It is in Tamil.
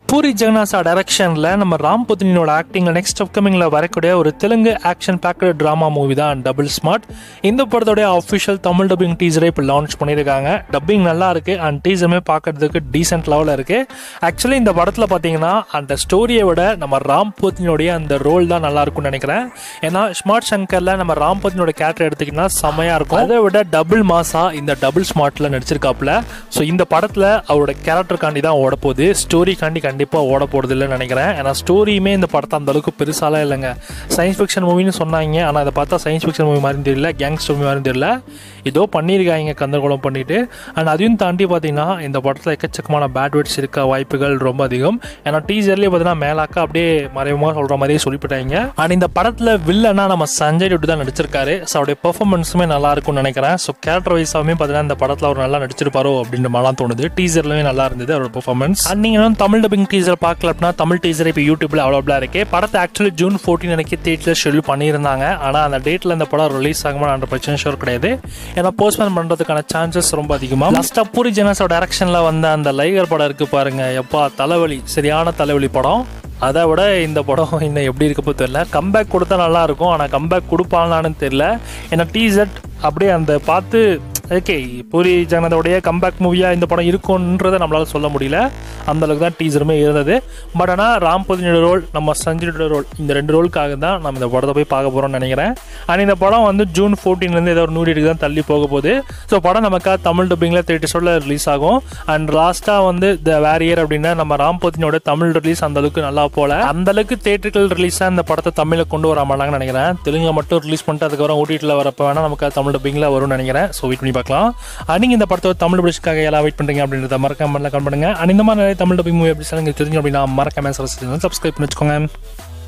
பூரி ஜெகநாசா டைரக்ஷனில் நம்ம ராம் புத்னினோட ஆக்டிங்கில் நெக்ஸ்ட் அப்கமிங்கில் வரக்கூடிய ஒரு Telugu action packed drama movie தான் டபுள் ஸ்மார்ட் இந்த படத்தோடைய அஃபிஷியல் தமிழ் டப்பிங் டீசரை இப்போ லான்ச் பண்ணியிருக்காங்க டப்பிங் நல்லா இருக்கு அண்ட் டீசருமே பார்க்கறதுக்கு டீசென்ட் லெவலில் இருக்கு ஆக்சுவலி இந்த படத்தில் பார்த்தீங்கன்னா அந்த ஸ்டோரியை விட நம்ம ராம் புத்னியோடைய அந்த ரோல் தான் நல்லா இருக்கும்னு நினைக்கிறேன் ஏன்னா ஸ்மார்ட் சங்கரில் நம்ம ராம் புத்னியோட கேரக்டர் எடுத்துக்கிட்டா செமையாக இருக்கும் அதை விட டபுள் மாசா இந்த டபுள் ஸ்மார்ட்டில் நடிச்சிருக்காப்புல ஸோ இந்த படத்தில் அவரோட கேரக்டருக்காண்டி தான் ஓட போகுது ஸ்டோரிக்காண்டி கண்டிப்பாக ஓட போகிறது இல்லைன்னு நினைக்கிறேன் ஏன்னா ஸ்டோரியுமே இந்த படத்தை அந்த அளவுக்கு பெருசாலாம் இல்லைங்க சயின்ஸ் ஃபிக்ஷன் மூவின்னு சொன்னாங்க ஆனால் அதை பார்த்தா சயின்ஸ் ஃபிக்ஷன் மூவி மாதிரி தெரியல கேங்ஸ்டர் மூவி மாதிரி தெரியல ஏதோ பண்ணியிருக்காங்க கந்தகுளம் பண்ணிட்டு அண்ட் அதையும் தாண்டி பார்த்தீங்கன்னா இந்த படத்தில் எக்கச்சக்கமான பேட் வேர்ட்ஸ் இருக்க வாய்ப்புகள் ரொம்ப அதிகம் ஏன்னா டீசர்லேயே பார்த்தீங்கன்னா மேலாக்கா அப்படியே மறைமுகமாக சொல்கிற மாதிரியே சொல்லிவிட்டாங்க அண்ட் இந்த படத்தில் வில்லனா நம்ம சஞ்சய் ரெட்டி தான் நடிச்சிருக்காரு ஸோ அவருடைய பெர்ஃபார்மன்ஸுமே நல்லா இருக்கும்னு நினைக்கிறேன் ஸோ கேரக்டர் வைஸாகவே பார்த்தீங்கன்னா இந்த படத்தில் அவர் நல்லா நடிச்சிருப்பாரோ அப்படின்ற மாதிரிலாம் தோணுது டீசர்லவே நல்லா இருந்தது அவரோட பெர்ஃபார்மன்ஸ் அண்ட் நீங்கள் வந்து தமிழ் டப்பிங் டீசர் பார்க்கல அப்படின்னா தமிழ் டீசர் இப்போ யூடியூப்ல அவைலபிளாக இருக்கு படத்தை ஆக்சுவலி ஜூன் ஃபோர்டீன் எனக்கு தேட்டரில் ஷெடியூல் பண்ணியிருந்தாங்க ஆனால் அந்த டேட்டில் இந்த படம் ரிலீஸ் ஆகுமா ஹண்ட்ரட் பர்சன்ட் ஷோர் கிடையாது ஏன்னா போஸ்ட்போன் பண்ணுறதுக்கான சான்சஸ் ரொம்ப அதிகமாக லாஸ்ட்டாக பூரி ஜெனஸோட டைரக்ஷனில் வந்த அந்த லைகர் படம் இருக்கு பாருங்க எப்பா தலைவலி சரியான தலைவலி படம் அதை விட இந்த படம் இன்னும் எப்படி இருக்கப்போ தெரியல கம்பேக் கொடுத்தா நல்லா இருக்கும் ஆனால் கம்பேக் கொடுப்பாங்களான்னு தெரியல ஏன்னா டீசர்ட் அப்படியே அந்த பார்த்து ஓகே பூரி ஜெகநாதோடைய கம்பேக் மூவியாக இந்த படம் இருக்கும்ன்றதை நம்மளால் சொல்ல முடியல அந்த அளவுக்கு தான் டீசருமே இருந்தது பட் ஆனால் ராம் புதினோட ரோல் நம்ம சஞ்சயோட ரோல் இந்த ரெண்டு ரோலுக்காக தான் நம்ம இந்த படத்தை போய் பார்க்க போகிறோம்னு நினைக்கிறேன் அண்ட் இந்த படம் வந்து ஜூன் ஃபோர்டீன்லேருந்து ஏதோ ஒரு நூறு தான் தள்ளி போக போகுது ஸோ படம் நமக்காக தமிழ் டப்பிங்கில் தேட்டர்ஸோட ரிலீஸ் ஆகும் அண்ட் லாஸ்ட்டாக வந்து த வேரியர் அப்படின்னா நம்ம ராம் புதினோட தமிழ் ரிலீஸ் அந்த அளவுக்கு நல்லா போல அந்த அளவுக்கு தேட்டர்கள் ரிலீஸாக இந்த படத்தை தமிழில் கொண்டு வர மாட்டாங்கன்னு நினைக்கிறேன் தெலுங்கு மட்டும் ரிலீஸ் பண்ணிட்டு அதுக்கப்புறம் ஓடிடியில் வரப்போ வேணால் நமக்கு தமிழ் டப்பிங்கில் வரும்னு நினைக்கிறேன் ஸோ வெயிட் பண்ணி பார்க்கலாம் அண்ட் நீங்கள் இந்த படத்தை தமிழ் பிடிச்சிக்காக எல்லாம் வெயிட் பண்ணுறீங்க அப்படின்றத மறக்காம கமெண்ட் பண்ணுங்க அண்ட் இந்த மாதிரி நிறைய தமிழ் டப்பிங் மூவி எப்படி சொல்லுங்க தெரிஞ்சு அப்படின்னா மறக்காம சப்ஸ்கிரைப் பண்ணி வச்சுக்கோங்க